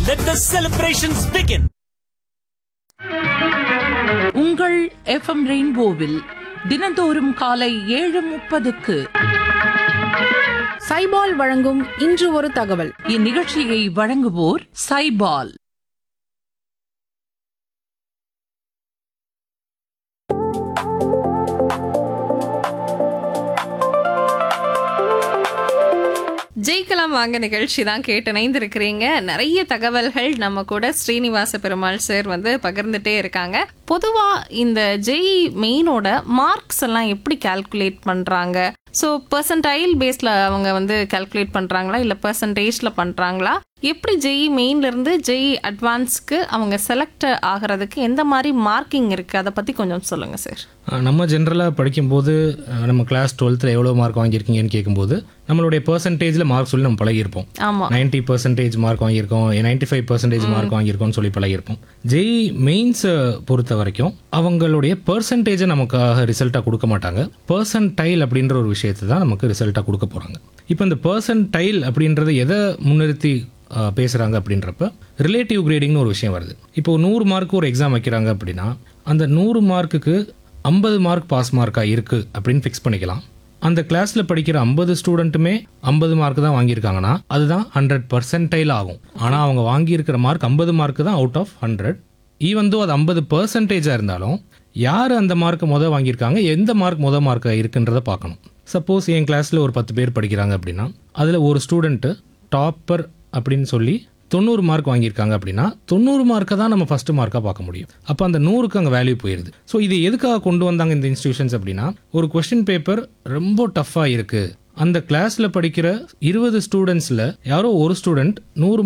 Let the celebrations begin. உங்கள் FM ரெயின்போவில் தினந்தோறும் காலை ஏழு முப்பதுக்கு சைபால் வழங்கும் இன்று ஒரு தகவல் இந்நிகழ்ச்சியை வழங்குவோர் சைபால் ஜெயிக்கலாம் வாங்க நிகழ்ச்சி தான் கேட்டு இணைந்திருக்கிறீங்க நிறைய தகவல்கள் நம்ம கூட ஸ்ரீனிவாச பெருமாள் சார் வந்து பகிர்ந்துட்டே இருக்காங்க பொதுவா இந்த ஜெய் மெயினோட மார்க்ஸ் எல்லாம் எப்படி கால்குலேட் பண்றாங்க ஸோ பர்சன்டைல் பேஸ்ல அவங்க வந்து கால்குலேட் பண்றாங்களா இல்ல பர்சன்டேஜ்ல பண்றாங்களா எப்படி ஜெய் மெயின்ல இருந்து ஜெய் அட்வான்ஸ்க்கு அவங்க செலக்ட் ஆகிறதுக்கு எந்த மாதிரி மார்க்கிங் இருக்கு அதை பத்தி கொஞ்சம் சொல்லுங்க சார் அஹ் நம்ம ஜென்ரலாக படிக்கும்போது அஹ் நம்ம கிளாஸ் டுவெல்த்தில் எவ்வளோ மார்க் வாங்கியிருக்கீங்கன்னு கேட்கும்போது நம்மளுடைய பர்சன்டேஜில் மார்க் சொல்லி நம்ம பழகியிருப்போம் ஆமா நைன்ட்டி பர்சன்டேஜ் மார்க் வாங்கியிருக்கோம் நைன்ட்டி ஃபைவ் பர்சன்டேஜ் மார்க் வாங்கியிருக்கோம்னு சொல்லி பழகியிருப்போம் ஜெய் மெயின்ஸை பொறுத்த வரைக்கும் அவங்களுடைய பர்சன்டேஜை நமக்காக ரிசல்ட்டாக கொடுக்க மாட்டாங்க பர்சன்டைல் அப்படின்ற ஒரு விஷயத்தை தான் நமக்கு ரிசல்ட்டாக கொடுக்க போகிறாங்க இப்போ இந்த பர்சன்டைல் அப்படின்றது எதை முன்னிறுத்தி அஹ், பேசுறாங்க அப்படின்றப்ப ரிலேட்டிவ் கிரேடிங்னு ஒரு விஷயம் வருது இப்போ நூறு மார்க் ஒரு எக்ஸாம் வைக்கிறாங்க அப்படின்னா அந்த நூறு மார்க்குக்கு ஐம்பது மார்க் பாஸ் மார்க்காக இருக்குது அப்படின்னு ஃபிக்ஸ் பண்ணிக்கலாம் அந்த கிளாஸில் படிக்கிற ஐம்பது ஸ்டூடெண்ட்டுமே ஐம்பது மார்க் தான் வாங்கியிருக்காங்கன்னா அதுதான் ஹண்ட்ரட் பர்சன்டைல் ஆகும் ஆனால் அவங்க வாங்கியிருக்கிற மார்க் ஐம்பது மார்க் தான் out of hundred even though அது ஐம்பது பர்சன்டேஜாக இருந்தாலும் யார் அந்த மார்க் முத வாங்கியிருக்காங்க எந்த மார்க் முத மார்க் இருக்குன்றத பார்க்கணும் சப்போஸ் என் கிளாஸில் ஒரு பத்து பேர் படிக்கிறாங்க அப்படின்னா அதில் ஒரு ஸ்டூடெண்ட்டு டாப்பர் அப்படின்னு சொல்லி தொண்ணூறு மார்க் வாங்கியிருக்காங்க அப்படின்னா தொண்ணூறு மார்க்கை தான் நம்ம ஃபஸ்ட்டு மார்க்காக பார்க்க முடியும் அப்போ அந்த நூறுக்கு அங்கே வேல்யூ போயிடுது ஸோ இது எதுக்காக கொண்டு வந்தாங்க இந்த இன்ஸ்டிடியூஷன்ஸ் அப்படின்னா ஒரு கொஸ்டின் பேப்பர் ரொம்ப டஃப்பாக இருக்குது அந்த கிளாஸில் படிக்கிற இருபது ஸ்டூடெண்ட்ஸில் யாரோ ஒரு ஸ்டூடெண்ட் நூறு